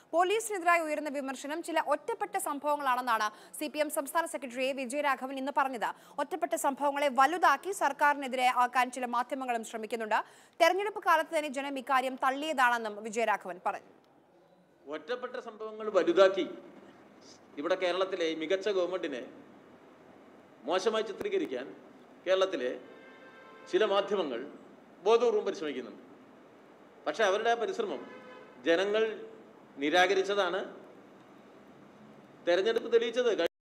പോലീസിനെതിരായി ഉയർന്ന വിമർശനം ചില ഒറ്റപ്പെട്ട സംഭവങ്ങളാണെന്നാണ് സി പി എം സംസ്ഥാന സെക്രട്ടറി എ വിജയരാഘവൻ ഇന്ന് പറഞ്ഞത് ഒറ്റപ്പെട്ട സംഭവങ്ങളെ വലുതാക്കി സർക്കാരിനെതിരെ ആക്കാൻ ചില മാധ്യമങ്ങളും ശ്രമിക്കുന്നുണ്ട് തെരഞ്ഞെടുപ്പ് കാലത്ത് തന്നെ ജനം ഇക്കാര്യം തള്ളിയതാണെന്നും വിജയരാഘവൻ പറഞ്ഞു ഒറ്റപ്പെട്ട സംഭവങ്ങൾ വലുതാക്കി ഇവിടെ കേരളത്തിലെ ഈ മികച്ച ഗവൺമെന്റിനെ മോശമായി ചിത്രീകരിക്കാൻ കേരളത്തിലെ ചില മാധ്യമങ്ങൾ ബോധപൂർവം പരിശ്രമിക്കുന്നുണ്ട് പക്ഷെ അവരുടെ ആ പരിശ്രമം ജനങ്ങൾ നിരാകരിച്ചതാണ് തെരഞ്ഞെടുപ്പ് തെളിയിച്ചത്